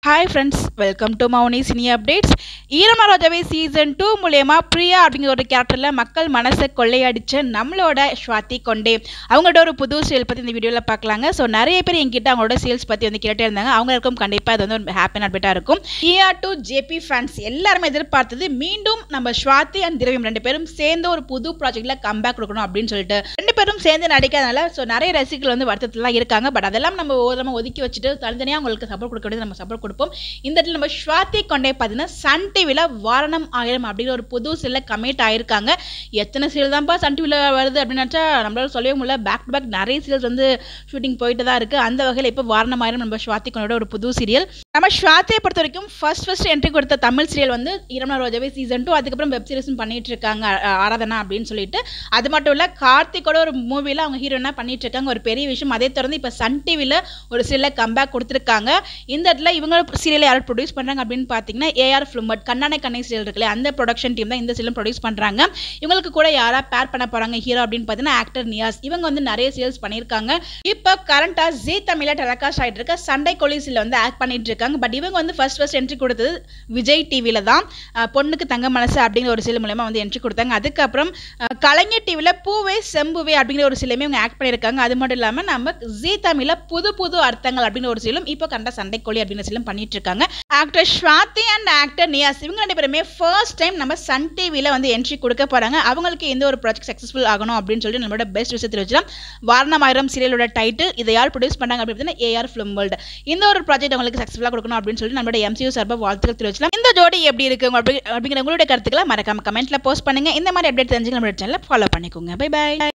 hi friends welcome to Mouni cine updates ஈரமராஜாவே season two மூலயமா பிரியா அப்படிங்கிற ஒரு கேரக்டரில் மக்கள் மனசை கொள்ளையடிச்ச நம்மளோட ஸ்வாதி கொண்டே அவங்களோட ஒரு புது சீரியல் பற்றி இந்த வீடியோவில் பார்க்கலாங்க ஸோ நிறைய பேர் எங்கிட்ட அவங்களோட சேல்ஸ் பற்றி வந்து கேட்டே இருந்தாங்க அவங்களுக்கும் கண்டிப்பாக இது வந்து ஒரு ஹாப்பியான அப்டேட்டாக இருக்கும் இஆர் டு ஜேபி ஃபேன்ஸ் எல்லாருமே எதிர்பார்த்தது மீண்டும் நம்ம ஸ்வாதி அண்ட் திரவியம் ரெண்டு பேரும் சேர்ந்து ஒரு புது ப்ராஜெக்ட்டில் கம்பேக் கொடுக்கணும் அப்படின்னு சொல்லிட்டு ரெண்டு பேரும் சேர்ந்து நடிக்காதனால ஸோ நிறைய ரசிகர்கள் வந்து வருத்தத்திலாம் இருக்காங்க பட் அதெல்லாம் நம்ம ஓரமாக ஒதுக்கி வச்சுட்டு தனித்தனியாக அவங்களுக்கு சப்போர்ட் கொடுக்க வேண்டியது நம்ம சப்போர்ட் கொடுப்போம் இந்த இடத்துல நம்ம ஸ்வாதி கொண்டே பார்த்தீங்கன்னா சன் டிவியில் வாரணம் ஆயிரம் அப்படிங்கிற ஒரு புது சீரியல் கமிட் ஆயிருக்காங்க எத்தனை சீரியல் தான்ப்பா சன் டிவியில் வருது அப்படின்னு நினச்சா நம்மளால சொல்லவே முடியல பேக் டு பேக் நிறைய சீரியல்ஸ் வந்து ஷூட்டிங் போயிட்டு தான் இருக்குது அந்த வகையில் இப்போ வாரணம் ஆயிரம் நம்ம ஸ்வாதி கொண்டோட ஒரு புது சீரியல் நம்ம ஸ்வாதியை பொறுத்த வரைக்கும் ஃபர்ஸ்ட் ஃபர்ஸ்ட் என்ட்ரி கொடுத்த தமிழ் சீரியல் வந்து இரமணா ரோஜாவே சீசன் டூ அதுக்கப்புறம் வெப் சீரிஸும் பண்ணிட்டு இருக்காங்க அ- ஆராதனா அப்படின்னு சொல்லிட்டு அது மட்டும் இல்லை கார்த்திக்கோட ஒரு மூவியில் அவங்க ஹீரோயினாக பண்ணிட்டு இருக்காங்க ஒரு பெரிய விஷயம் அதே தொடர்ந்து இப்போ சன் டிவியில் ஒரு சீரியல் கம்பேக் கொடுத்துருக்காங்க இந்த இடத்துல இவங்க சீரியலை யார் ப்ரொடியூஸ் பண்ணுறாங்க அப்படின்னு பார்த்தீங்கன்னா ஏஆர் ஃபிலிமட் கண்ணான கண்ணை சீரியல் இருக்குல்ல அந்த ப்ரொடக்ஷன் டீம் தான் இந்த சீரியல் ப்ரொடியூஸ் பண்ணுறாங்க இவங்களுக்கு கூட யாரா பேர் பண்ண போகிறாங்க ஹீரோ அப்படின்னு பார்த்தீங்கன்னா ஆக்டர் நியாஸ் இவங்க வந்து நிறைய சீரியல்ஸ் பண்ணியிருக்காங்க இப்போ கரண்ட்டாக ஜி தமிழில் டெலகாஸ்ட் ஆகிட்டு இருக்க சண்டை கொலிஸில் வந்து ஆக்ட் பண்ணிட்டு இருக்காங்க பட் இவங்க வந்து ஃபர்ஸ்ட் ஃபர்ஸ்ட் என்ட்ரி கொடுத்தது விஜய் டிவியில் தான் அஹ், பொண்ணுக்கு தங்க மனசு அப்படிங்கிற ஒரு சீரியல் மூலமா வந்து என்ட்ரி கொடுத்தாங்க அதுக்கப்புறம் அஹ், கலைஞர் டிவியில் பூவே செம்புவே அப்படிங்கிற ஒரு சீரியலுமே இவங்க ஆக்ட் பண்ணியிருக்காங்க அது மட்டும் இல்லாமல் நம்ம ஜி தமிழில் புது புது அர்த்தங்கள் அப்படின்னு ஒரு சீரியலும் இப்போ கண்ட சண்டை கோழி அப்படிங்கிற சீரியலும் பண்ணிட்டு இருக்காங்க actor Swathi and actor Niyas இவங்க ரெண்டு பேருமே ஃபர்ஸ்ட் டைம் நம்ம சன் டிவியில் வந்து என்ட்ரி கொடுக்க போகிறாங்க அவங்களுக்கு எந்த ஒரு ப்ராஜெக்ட் சக்ஸஸ்ஃபுல் ஆகணும் அப்படின்னு சொல்லி நம்மளோட பெஸ்ட் விஷயத்தில் வச்சுலாம் வாரணமாயிரம் சீரியலோட டைட்டில் இதை யார் ப்ரொடியூஸ் பண்ணாங்க அப்படின்னு ஏஆர் ஃபிலிம் வேர்ல்டு இந்த ஒரு ப்ராஜெக்ட் அவங்களுக்கு சக்ஸஸ்ஃபுல்லாக கொடுக்கணும் அப்படின்னு சொல்லி நம்மளோட எம்சியூ சார்பாக வாழ்த்துக்கள் தெரிவிச்சலாம் இந்த ஜோடி எப்படி இருக்கு அப்படி அப்படிங்கிற உங்களுடைய கருத்துக்களை மறக்காம கமெண்ட்ல போஸ்ட் பண்ணுங்க இந்த மாதிரி அப்டேட் தெரிஞ்சுக்க நம்மளோட சேனலை ஃபாலோ பண்ணிக்கோங்க பை பை